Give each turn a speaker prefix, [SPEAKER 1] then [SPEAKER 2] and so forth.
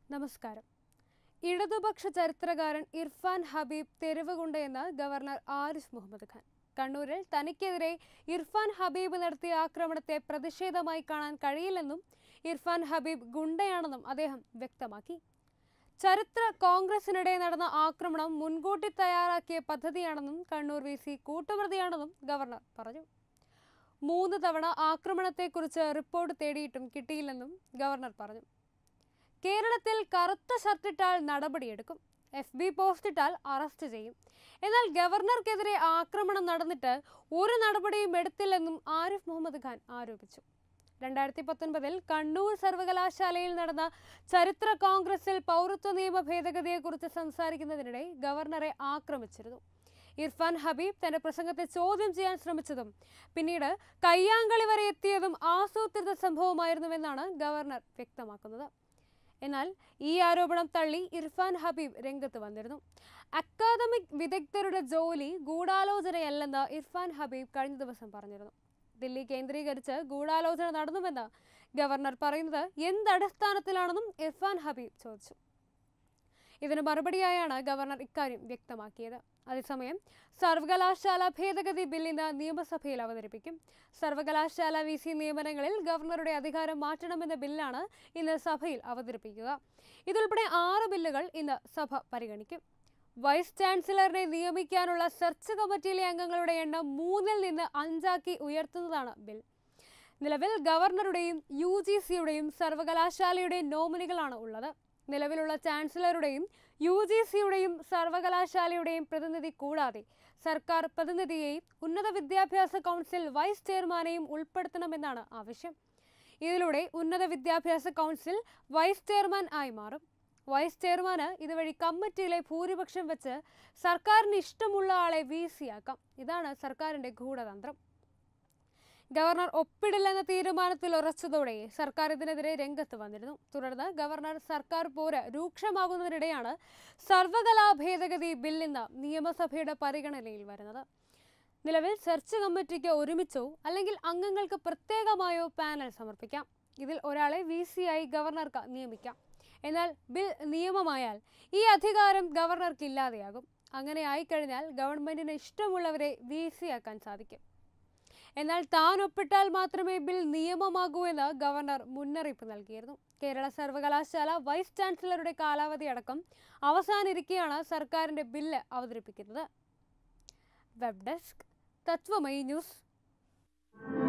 [SPEAKER 1] നമസ്കാരം ഇടതുപക്ഷ ചരിത്രകാരൻ ഇർഫാൻ ഹബീബ് തെരുവ് കൊണ്ടയെന്ന് ഗവർണർ ആരിഫ് മുഹമ്മദ് ഖാൻ കണ്ണൂരിൽ തനിക്കെതിരെ ഇർഫാൻ ഹബീബ് നടത്തിയ ആക്രമണത്തെ പ്രതിഷേധമായി കാണാൻ കഴിയില്ലെന്നും ഇർഫാൻ ഹബീബ് ഗുണ്ടയാണെന്നും അദ്ദേഹം വ്യക്തമാക്കി ചരിത്ര കോൺഗ്രസിനിടെ നടന്ന ആക്രമണം മുൻകൂട്ടി തയ്യാറാക്കിയ പദ്ധതിയാണെന്നും കണ്ണൂർ വി സി കൂട്ടുപ്രതിയാണെന്നും ഗവർണർ പറഞ്ഞു മൂന്ന് തവണ ആക്രമണത്തെക്കുറിച്ച് റിപ്പോർട്ട് തേടിയിട്ടും കിട്ടിയില്ലെന്നും ഗവർണർ പറഞ്ഞു കേരളത്തിൽ കറുത്ത ഷർട്ടിട്ടാൽ നടപടിയെടുക്കും എഫ് ബി പോസ്റ്റ് ഇട്ടാൽ അറസ്റ്റ് ചെയ്യും എന്നാൽ ഗവർണർക്കെതിരെ ആക്രമണം നടന്നിട്ട് ഒരു നടപടിയും എടുത്തില്ലെന്നും ആരിഫ് മുഹമ്മദ് ഖാൻ ആരോപിച്ചു രണ്ടായിരത്തി പത്തൊൻപതിൽ കണ്ണൂർ സർവകലാശാലയിൽ നടന്ന ചരിത്ര കോൺഗ്രസിൽ പൗരത്വ നിയമ ഭേദഗതിയെക്കുറിച്ച് സംസാരിക്കുന്നതിനിടെ ഗവർണറെ ആക്രമിച്ചിരുന്നു ഇർഫാൻ ഹബീബ് തന്റെ പ്രസംഗത്തെ ചോദ്യം ചെയ്യാൻ ശ്രമിച്ചതും പിന്നീട് കയ്യാങ്കളി വരെ എത്തിയതും ആസൂത്രിത സംഭവമായിരുന്നുവെന്നാണ് ഗവർണർ വ്യക്തമാക്കുന്നത് എന്നാൽ ഈ ആരോപണം തള്ളി ഇർഫാൻ ഹബീബ് രംഗത്ത് വന്നിരുന്നു അക്കാദമിക് വിദഗ്ധരുടെ ജോലി ഗൂഢാലോചനയല്ലെന്ന് ഇർഫാൻ ഹബീബ് കഴിഞ്ഞ ദിവസം പറഞ്ഞിരുന്നു ദില്ലി കേന്ദ്രീകരിച്ച് ഗൂഢാലോചന നടന്നുവെന്ന് ഗവർണർ പറയുന്നത് എന്തടിസ്ഥാനത്തിലാണെന്നും ഇർഫാൻ ഹബീബ് ചോദിച്ചു ഇതിന് മറുപടിയായാണ് ഗവർണർ ഇക്കാര്യം വ്യക്തമാക്കിയത് അതേസമയം സർവകലാശാല ഭേദഗതി ബിൽ ഇന്ന് നിയമസഭയിൽ അവതരിപ്പിക്കും സർവകലാശാല വി സി നിയമനങ്ങളിൽ ഗവർണറുടെ അധികാരം മാറ്റണമെന്ന ബില്ലാണ് ഇന്ന് സഭയിൽ അവതരിപ്പിക്കുക ഇതുൾപ്പെടെ ആറ് ബില്ലുകൾ ഇന്ന് സഭ പരിഗണിക്കും വൈസ് ചാൻസലറിനെ നിയമിക്കാനുള്ള സെർച്ച് കമ്മിറ്റിയിലെ അംഗങ്ങളുടെ എണ്ണം മൂന്നിൽ നിന്ന് അഞ്ചാക്കി ഉയർത്തുന്നതാണ് ബിൽ നിലവിൽ ഗവർണറുടെയും യു ജി സിയുടെയും സർവകലാശാലയുടെയും നോമിനികളാണ് ഉള്ളത് നിലവിലുള്ള ചാൻസലറുടെയും യു ജി സിയുടെയും സർവകലാശാലയുടെയും പ്രതിനിധി കൂടാതെ സർക്കാർ പ്രതിനിധിയെയും ഉന്നത വിദ്യാഭ്യാസ കൗൺസിൽ വൈസ് ചെയർമാനെയും ഉൾപ്പെടുത്തണമെന്നാണ് ആവശ്യം ഇതിലൂടെ ഉന്നത വിദ്യാഭ്യാസ കൗൺസിൽ വൈസ് ചെയർമാൻ ആയി മാറും വൈസ് ചെയർമാന് ഇതുവഴി കമ്മിറ്റിയിലെ ഭൂരിപക്ഷം വെച്ച് സർക്കാരിന് ഇഷ്ടമുള്ള ആളെ വി സിയാക്കാം ഇതാണ് സർക്കാരിന്റെ ഗൂഢതന്ത്രം ഗവർണർ ഒപ്പിടില്ലെന്ന തീരുമാനത്തിൽ ഉറച്ചതോടെ സർക്കാർ ഇതിനെതിരെ രംഗത്ത് വന്നിരുന്നു തുടർന്ന് ഗവർണർ സർക്കാർ പോര് രൂക്ഷമാകുന്നതിനിടെയാണ് സർവകലാ ഭേദഗതി ബിൽ ഇന്ന് നിയമസഭയുടെ പരിഗണനയിൽ വരുന്നത് നിലവിൽ സെർച്ച് കമ്മിറ്റിക്ക് ഒരുമിച്ചോ അല്ലെങ്കിൽ അംഗങ്ങൾക്ക് പ്രത്യേകമായോ പാനൽ സമർപ്പിക്കാം ഇതിൽ ഒരാളെ വി ആയി ഗവർണർക്ക് നിയമിക്കാം എന്നാൽ ബിൽ നിയമമായാൽ ഈ അധികാരം ഗവർണർക്ക് ഇല്ലാതെയാകും അങ്ങനെ ആയിക്കഴിഞ്ഞാൽ ഗവൺമെന്റിന് ഇഷ്ടമുള്ളവരെ വി ആക്കാൻ സാധിക്കും എന്നാൽ താൻ ഒപ്പിട്ടാൽ മാത്രമേ ബിൽ നിയമമാകൂ എന്ന് ഗവർണർ മുന്നറിയിപ്പ് നൽകിയിരുന്നു കേരള സർവകലാശാല വൈസ് ചാൻസലറുടെ കാലാവധി അടക്കം അവസാനിരിക്കെയാണ് സർക്കാരിന്റെ ബില്ല് അവതരിപ്പിക്കുന്നത് വെബ് ഡെസ്ക് തത്വമയി ന്യൂസ്